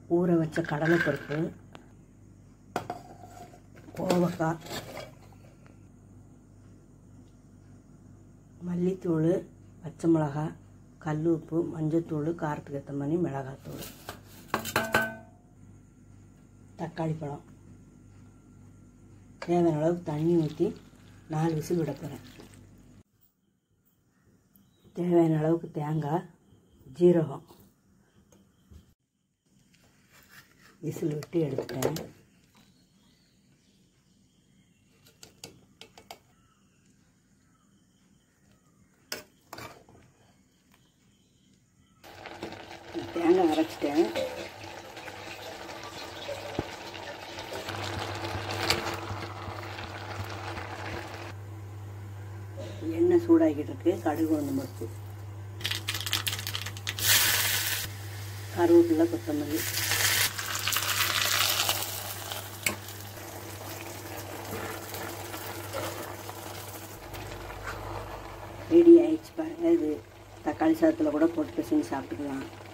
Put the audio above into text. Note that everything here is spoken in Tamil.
ஊற வச்ச கடலைப்பருப்பு கோவக்காய் மல்லித்தூள் பச்சை மிளகாய் கல் உப்பு மஞ்சத்தூள் காரத்துக்கு ஏற்ற மாதிரி மிளகாத்தூள் தக்காளி பழம் தேவையான அளவுக்கு தண்ணி ஊற்றி நாலு விசில் விட போகிறேன் தேவையான அளவுக்கு தேங்காய் ஜீரகம் விசில் விட்டு எடுத்துட்டேன் தேங்காய் அரைச்சிட்டேன் எண்ணெய் சூடாக்கிட்டு இருக்கு கடுகு ஒன்று பருப்பு கருவேப்பிலை கொத்தமல்லி ரெடி ஆயிடுச்சு பாருங்க இது தக்காளி சாதத்தில் கூட போட்டு பிசைஞ்சு சாப்பிட்டுக்கலாம்